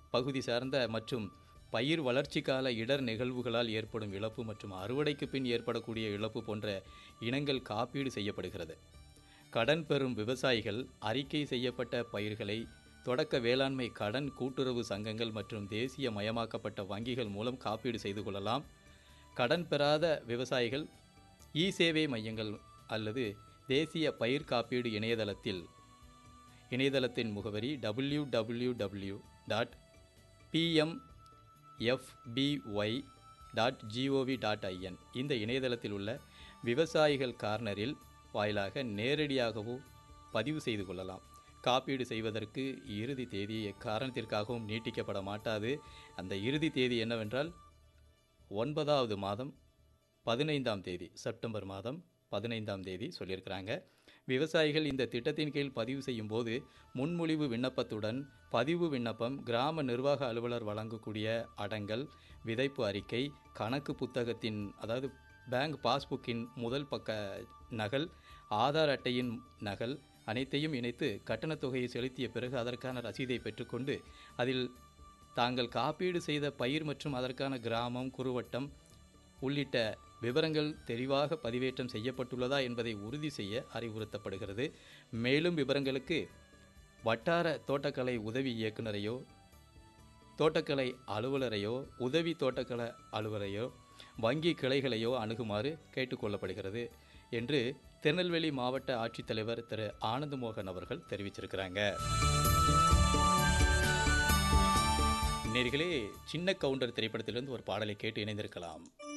பகுதி சார்ந்த மற்றும் பயிர் வளர்ச்சி கால இடர் நிகழ்வுகளால் ஏற்படும் இழப்பு மற்றும் அறுவடைக்கு பின் ஏற்படக்கூடிய இழப்பு போன்ற இனங்கள் காப்பீடு செய்யப்படுகிறது கடன் பெறும் விவசாயிகள் அறிக்கை செய்யப்பட்ட பயிர்களை தொடக்க வேளாண்மை கடன் கூட்டுறவு சங்கங்கள் மற்றும் தேசிய மயமாக்கப்பட்ட வங்கிகள் மூலம் காப்பீடு செய்து கொள்ளலாம் கடன் பெறாத விவசாயிகள் இ சேவை மையங்கள் அல்லது தேசிய பயிர் காப்பீடு இணையதளத்தில் இணையதளத்தின் முகவரி W W W dot PM FY dot GOV dot IN இந்த இணையதளத்தில் உள்ள விவசாயிகள் கார்னரில் வாயிலாக நேரடியாகவோ பதிவு செய்து கொள்ளலாம் காப்பீடு செய்வதற்கு இறுதி தேதி எக்காரணத்திற்காகவும் நீட்டிக்கப்பட மாட்டாது அந்த இறுதி தேதி என்னவென்றால் ஒன்பதாவது மாதம் பதினைந்தாம் தேதி செப்டம்பர் மாதம் பதினைந்தாம் தேதி சொல்லியிருக்கிறாங்க விவசாயிகள் இந்த திட்டத்தின் கீழ் பதிவு செய்யும் போது முன்மொழிவு விண்ணப்பத்துடன் பதிவு விண்ணப்பம் கிராம நிர்வாக அலுவலர் வழங்கக்கூடிய அடங்கல் விதைப்பு அறிக்கை கணக்கு புத்தகத்தின் அதாவது பேங்க் பாஸ்புக்கின் முதல் பக்க நகல் ஆதார் அட்டையின் நகல் அனைத்தையும் இணைத்து கட்டணத் தொகையை செலுத்திய பிறகு அதற்கான ரசீதை பெற்றுக்கொண்டு அதில் தாங்கள் காப்பீடு செய்த பயிர் மற்றும் அதற்கான கிராமம் குறுவட்டம் உள்ளிட்ட விவரங்கள் தெளிவாக பதிவேற்றம் செய்யப்பட்டுள்ளதா என்பதை உறுதி செய்ய அறிவுறுத்தப்படுகிறது மேலும் விவரங்களுக்கு வட்டார தோட்டக்கலை உதவி இயக்குனரையோ தோட்டக்கலை அலுவலரையோ உதவி தோட்டக்கலை அலுவலரையோ வங்கி கிளைகளையோ அணுகுமாறு கேட்டுக்கொள்ளப்படுகிறது என்று திருநெல்வேலி மாவட்ட ஆட்சித்தலைவர் திரு ஆனந்தமோகன் அவர்கள் தெரிவிச்சிருக்கிறாங்க நேர்களே சின்ன கவுண்டர் திரைப்படத்திலிருந்து ஒரு பாடலை கேட்டு இணைந்திருக்கலாம்